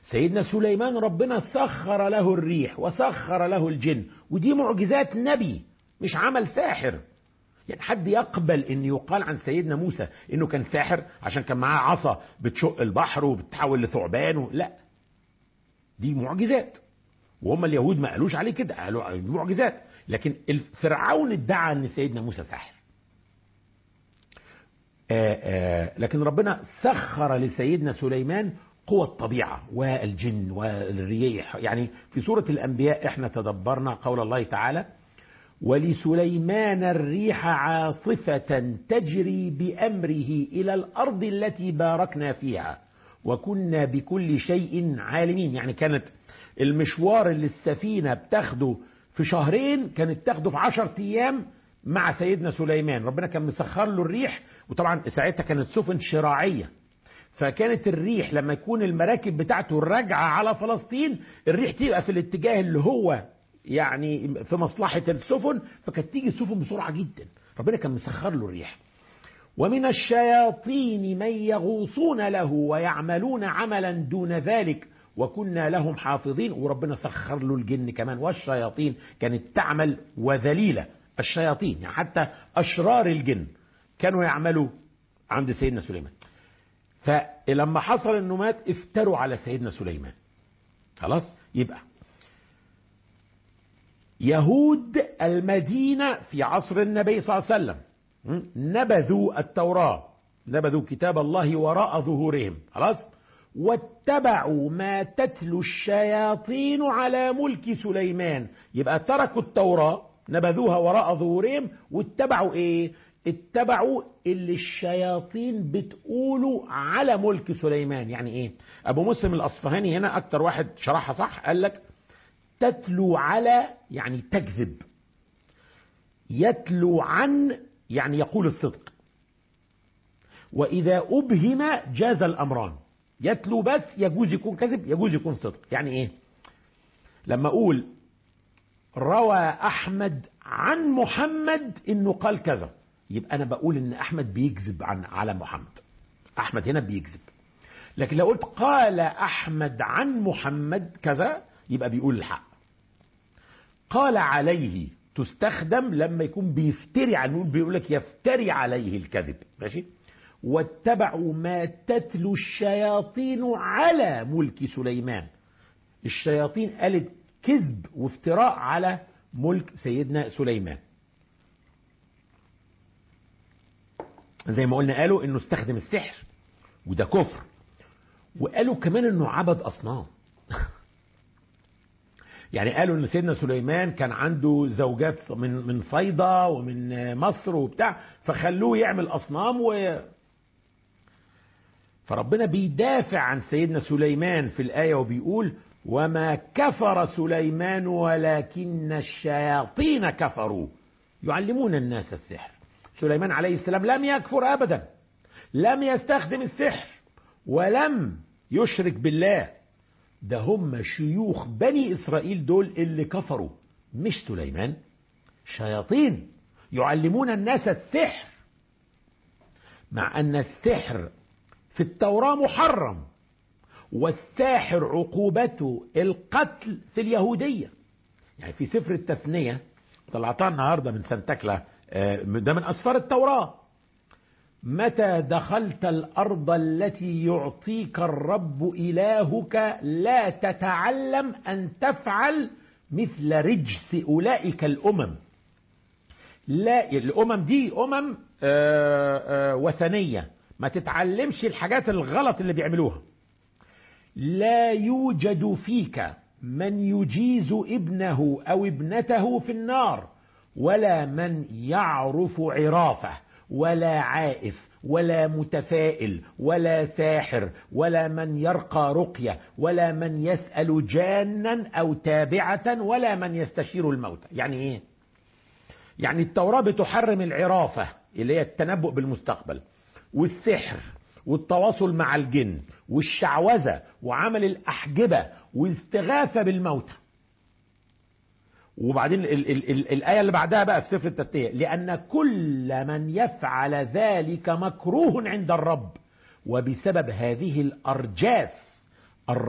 سيدنا سليمان ربنا سخر له الريح وسخر له الجن ودي معجزات نبي مش عمل ساحر يعني حد يقبل ان يقال عن سيدنا موسى انه كان ساحر عشان كان معاه عصا بتشق البحر وبتحول لثعبان و... لا دي معجزات وهم اليهود ما قالوش عليه كده قالوا دي معجزات لكن فرعون ادعى ان سيدنا موسى ساحر آآ آآ لكن ربنا سخر لسيدنا سليمان قوى الطبيعة والجن والريح يعني في سورة الأنبياء احنا تدبرنا قول الله تعالى ولسليمان الريح عاصفة تجري بأمره إلى الأرض التي باركنا فيها وكنا بكل شيء عالمين يعني كانت المشوار اللي السفينة بتاخده في شهرين كانت تاخده في عشر أيام مع سيدنا سليمان ربنا كان مسخر له الريح وطبعا ساعتها كانت سفن شراعية فكانت الريح لما يكون المراكب بتاعته راجعة على فلسطين الريح تبقى في الاتجاه اللي هو يعني في مصلحة السفن فكانت تيجي السفن بسرعة جدا ربنا كان مسخر له الريح ومن الشياطين من يغوصون له ويعملون عملا دون ذلك وكنا لهم حافظين وربنا سخر له الجن كمان والشياطين كانت تعمل وذليلة الشياطين يعني حتى أشرار الجن كانوا يعملوا عند سيدنا سليمان فلما حصل انه مات افتروا على سيدنا سليمان خلاص يبقى يهود المدينة في عصر النبي صلى الله عليه وسلم نبذوا التوراة نبذوا كتاب الله وراء ظهورهم خلاص واتبعوا ما تتلو الشياطين على ملك سليمان يبقى تركوا التوراة نبذوها وراء ظهورهم واتبعوا ايه اتبعوا اللي الشياطين بتقولوا على ملك سليمان يعني ايه ابو مسلم الاصفهاني هنا اكتر واحد شرحها صح قال لك تتلو على يعني تكذب يتلو عن يعني يقول الصدق واذا ابهم جاز الامران يتلو بس يجوز يكون كذب يجوز يكون صدق يعني ايه لما اقول روى احمد عن محمد انه قال كذا يبقى انا بقول ان احمد بيكذب عن على محمد احمد هنا بيكذب لكن لو قلت قال احمد عن محمد كذا يبقى بيقول الحق قال عليه تستخدم لما يكون بيفتري عن بيقول لك يفتري عليه الكذب ماشي واتبعوا ما تتلو الشياطين على ملك سليمان الشياطين قالت كذب وافتراء على ملك سيدنا سليمان زي ما قلنا قالوا انه استخدم السحر وده كفر وقالوا كمان انه عبد اصنام يعني قالوا ان سيدنا سليمان كان عنده زوجات من من صيدا ومن مصر وبتاع فخلوه يعمل اصنام و فربنا بيدافع عن سيدنا سليمان في الايه وبيقول وما كفر سليمان ولكن الشياطين كفروا يعلمون الناس السحر سليمان عليه السلام لم يكفر ابدا لم يستخدم السحر ولم يشرك بالله ده هم شيوخ بني اسرائيل دول اللي كفروا مش سليمان شياطين يعلمون الناس السحر مع ان السحر في التوراه محرم والساحر عقوبته القتل في اليهوديه يعني في سفر التثنيه طلعتها النهارده من سنتكلا ده من أسفار التوراة متى دخلت الأرض التي يعطيك الرب إلهك لا تتعلم أن تفعل مثل رجس أولئك الأمم لا الأمم دي أمم آآ آآ وثنية ما تتعلمش الحاجات الغلط اللي بيعملوها لا يوجد فيك من يجيز ابنه أو ابنته في النار ولا من يعرف عرافه ولا عائف ولا متفائل ولا ساحر ولا من يرقى رقيه ولا من يسال جانا او تابعه ولا من يستشير الموتى يعني ايه يعني التوراه بتحرم العرافه اللي هي التنبؤ بالمستقبل والسحر والتواصل مع الجن والشعوذه وعمل الاحجبه والاستغاثه بالموتى وبعدين ال ال ال الآية اللي بعدها بقى في سفر التثنية لأن كل من يفعل ذلك مكروه عند الرب وبسبب هذه الأرجاس